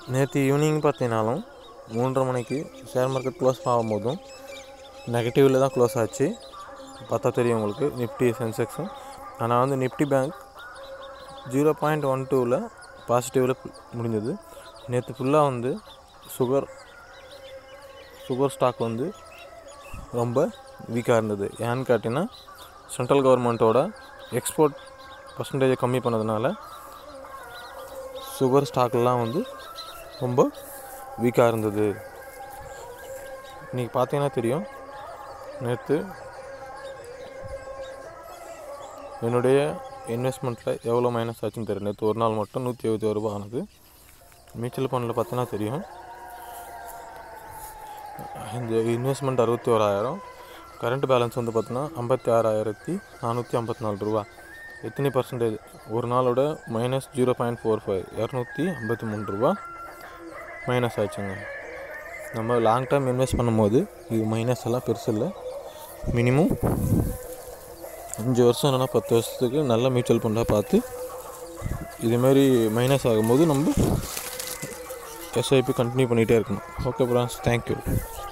நேற்று ஈவினிங் பார்த்தீங்கனாலும் மூன்றரை மணிக்கு ஷேர் மார்க்கெட் க்ளோஸ் ஆகும்போதும் நெகட்டிவில் தான் க்ளோஸ் ஆச்சு பார்த்தா தெரியும் உங்களுக்கு நிஃப்டி சென்செக்ஸும் ஆனால் வந்து Nifty bank zero point one டூவில் பாசிட்டிவில் முடிஞ்சது நேற்று ஃபுல்லாக வந்து சுகர் சுகர் ஸ்டாக் வந்து ரொம்ப வீக்காக இருந்தது ஏன்னு கேட்டிங்கன்னா சென்ட்ரல் கவர்மெண்ட்டோட எக்ஸ்போர்ட் பர்சன்டேஜை கம்மி பண்ணதுனால சுகர் ஸ்டாக்லாம் வந்து ரொம்ப வீக்காக இருந்தது இன்றைக்கி பார்த்தீங்கன்னா தெரியும் நேற்று என்னுடைய இன்வெஸ்ட்மெண்ட்டில் எவ்வளோ மைனஸ் ஆச்சுன்னு தெரியும் நேற்று ஒரு நாள் மட்டும் நூற்றி எழுபத்தி ரூபா ஆனது மியூச்சுவல் ஃபண்டில் பார்த்தீங்கன்னா தெரியும் இந்த இன்வெஸ்ட்மெண்ட் அறுபத்தி ஓராயிரம் கரண்ட் பேலன்ஸ் வந்து பார்த்தீங்கன்னா ஐம்பத்தி ஆறாயிரத்தி நானூற்றி ஐம்பத்தி நாலு ரூபா எத்தனை பர்சன்டேஜ் ஒரு நாளோட minus zero point four five இரநூத்தி ஐம்பத்தி மூணு ரூபா மைனஸ் ஆச்சுங்க நம்ம லாங் டைம் இன்வெஸ்ட் பண்ணும்போது இது மைனஸ் எல்லாம் பெருசு இல்லை மினிமம் அஞ்சு வருஷம் இல்லைன்னா பத்து வருஷத்துக்கு நல்ல மியூச்சுவல் ஃபண்டாக பார்த்து இதுமாரி மைனஸ் ஆகும்போது நம்ம எஸ்ஐபி கண்டினியூ பண்ணிகிட்டே இருக்கணும் ஓகே ப்ரான்ஸ் தேங்க்யூ